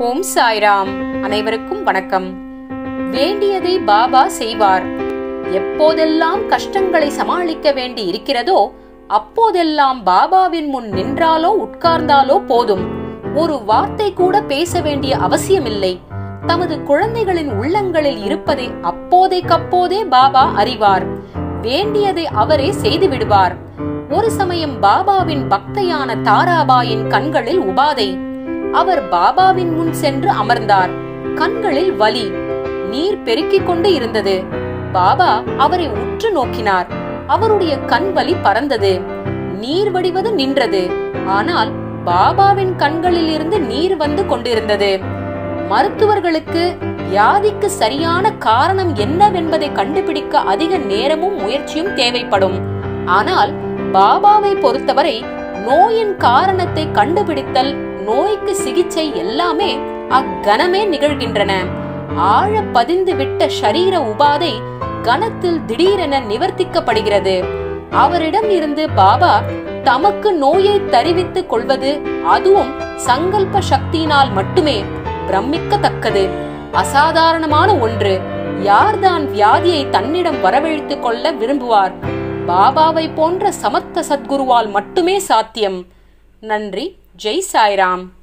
ஓம் சாய்ராம் அனைவருக்கும் வணக்கம் வேண்டியதை பாபா செய்வார் எப்போதெல்லாம் கஷ்டங்களை சமாளிக்க வேண்டி இருக்கிறதோ அப்போதெல்லாம் பாபாவின் முன் நின்றாலோ உட்கார்ந்தாலோ போதும் ஒரு வார்த்தை கூட பேச வேண்டிய அவசியமில்லை தமது குழந்தைகளின் உள்ளங்களில் இருப்பதை அப்போதைக்கப்போதே பாபா அறிவார் வேண்டியதை அவரே செய்து விடுவார் ஒரு சமயம் பாபாவின் பக்தையான தாராபாயின் கண்களில் உபாதை அவர் பாபாவின் முன் சென்று அமர்ந்தார் கண்களில் வலி நீர் பெருக்கிக் கொண்டு இருந்தது பாபா அவரை உற்று நோக்கினார் அவருடைய கண் வலி பறந்தது நீர் வடிவது நின்றது ஆனால் பாபாவின் கண்களில் இருந்து நீர் வந்து கொண்டிருந்தது மருத்துவர்களுக்கு வியாதிக்கு சரியான காரணம் என்னவென்பதை கண்டுபிடிக்க அதிக நேரமும் முயற்சியும் தேவைப்படும் ஆனால் பாபாவை பொறுத்தவரை நோயின் காரணத்தை கண்டுபிடித்தல் நோய்க்கு சிகிச்சை எல்லாமே அக்கணமே நிகழ்கின்றன ஆழ பதிந்து விட்ட ஷரீர உபாதை கணத்தில் திடீரென நிவர்த்திக்கப்படுகிறது அவரிடம் இருந்து பாபா தமக்கு நோயை தருவித்துக் கொள்வது அதுவும் சங்கல்ப சக்தியினால் மட்டுமே பிரமிக்கத்தக்கது அசாதாரணமான ஒன்று யார்தான் வியாதியை தன்னிடம் வரவழைத்துக் கொள்ள விரும்புவார் பாபாவை போன்ற சமர்த்த சத்குருவால் மட்டுமே சாத்தியம் நன்றி ஜெய் சாய்ராம்